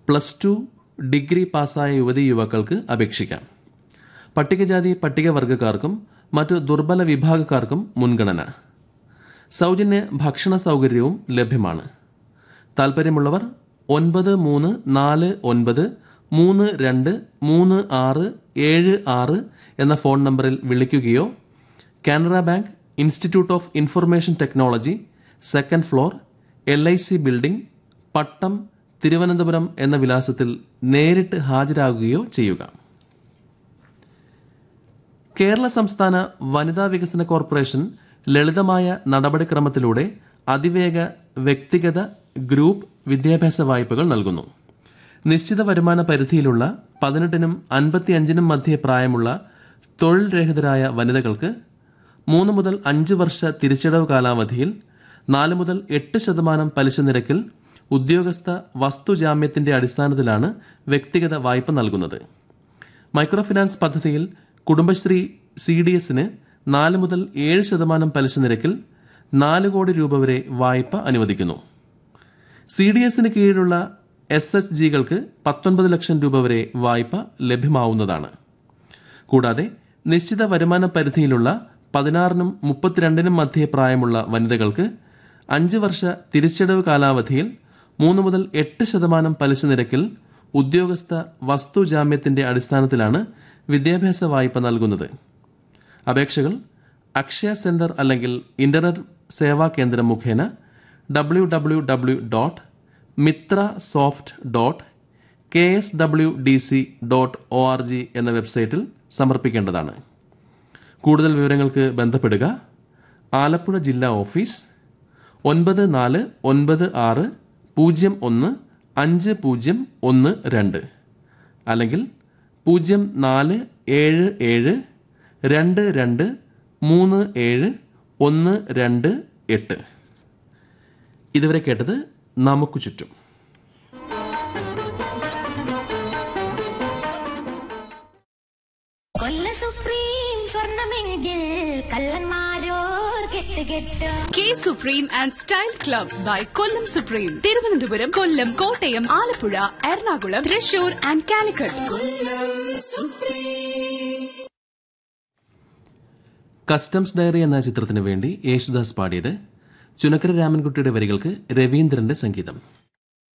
plus two degree പാസ്സായ യുവതി യുവാക്കൾക്ക് അപേക്ഷിക്കാം പട്ടികജാതി പട്ടികവർഗക്കാർക്കും മറ്റു ദുർബല വിഭാഗക്കാർക്കും മുൻഗണന സൗജന്യ ഭക്ഷണ സൗകര്യവും ലഭ്യമാണ് താൽപ്പര്യമുള്ളവർ ഒൻപത് മൂന്ന് നാല് ഒൻപത് മൂന്ന് രണ്ട് മൂന്ന് ആറ് ഏഴ് ആറ് എന്ന ഫോൺ നമ്പറിൽ വിളിക്കുകയോ Canara bank institute of information technology second floor L I C building Pattom Thiruvananthapuram എന്ന വിലാസത്തിൽ നേരിട്ട് ഹാജരാകുകയോ ചെയ്യുക കേരള സംസ്ഥാന വനിതാ വികസന കോർപ്പറേഷൻ ലളിതമായ നടപടിക്രമത്തിലൂടെ അതിവേഗ വ്യക്തിഗത ഗ്രൂപ്പ് വിദ്യാഭ്യാസ വായ്പകൾ നൽകുന്നു നിശ്ചിത വരുമാന പരിധിയിലുള്ള പതിനെട്ടിനും അൻപത്തിയഞ്ചിനും മധ്യേ പ്രായമുള്ള തൊഴിൽ രഹിതരായ വനിതകൾക്ക് മൂന്ന് മുതൽ അഞ്ച് വർഷ തിരിച്ചടവ് കാലാവധിയിൽ നാല് മുതൽ എട്ട് ശതമാനം പലിശ നിരക്കിൽ ഉദ്യോഗസ്ഥ വസ്തുജാമ്യത്തിന്റെ അടിസ്ഥാനത്തിലാണ് വ്യക്തിഗത വായ്പ നൽകുന്നത് മൈക്രോ ഫിനാൻസ് പദ്ധതിയിൽ കുടുംബശ്രീ സി ഡി എസിന് നാല് മുതൽ ഏഴ് ശതമാനം പലിശ നിരക്കിൽ നാല് കോടി രൂപ വരെ വായ്പ അനുവദിക്കുന്നു സി ഡി എസിന് കീഴിലുള്ള എസ് എച്ച് ജികൾക്ക് പത്തൊൻപത് ലക്ഷം രൂപ വരെ വായ്പ ലഭ്യമാവുന്നതാണ് കൂടാതെ നിശ്ചിത വരുമാന പരിധിയിലുള്ള പതിനാറിനും മുപ്പത്തിരണ്ടിനും മധ്യേ പ്രായമുള്ള വനിതകൾക്ക് അഞ്ച് വർഷ തിരിച്ചടവ് കാലാവധിയിൽ മൂന്ന് മുതൽ എട്ട് ശതമാനം പലിശ നിരക്കിൽ ഉദ്യോഗസ്ഥ വസ്തുജാമ്യത്തിന്റെ അടിസ്ഥാനത്തിലാണ് വിദ്യാഭ്യാസ വായ്പ നൽകുന്നത് അപേക്ഷകൾ അക്ഷയ സെന്റർ അല്ലെങ്കിൽ ഇന്റർനെറ്റ് സേവാ കേന്ദ്രം മുഖേന W W W dot Mitra soft dot K S W D C dot O R G എന്ന വെബ്സൈറ്റിൽ സമർപ്പിക്കേണ്ടതാണ് കൂടുതൽ വിവരങ്ങൾക്ക് ബന്ധപ്പെടുക ആലപ്പുഴ ജില്ലാ ഓഫീസ് ഒൻപത് നാല് ഒൻപത് ആറ് പൂജ്യം ഒന്ന് അഞ്ച് പൂജ്യം ഒന്ന് രണ്ട് അല്ലെങ്കിൽ പൂജ്യം നാല് ഏഴ് ഏഴ് രണ്ട് രണ്ട് മൂന്ന് ഏഴ് ഒന്ന് രണ്ട് എട്ട് ഇതുവരെ കേട്ടത് നമുക്ക് ചുറ്റും കൊല്ല സുപ്രീം സ്വർണമെങ്കിൽ കള്ളന്മാരോർ കെട്ട് കെട്ട് K supreme and style club by Kollam supreme Thiruvananthapuram Kollam Kottayam Alappuzha Ernakulam Thrissur and Calicut customs diary എന്ന ചിത്രത്തിന് വേണ്ടി യേശുദാസ് പാടിയത് ചുനക്കര രാമൻകുട്ടിയുടെ വരികൾക്ക് രവീന്ദ്രന്റെ സംഗീതം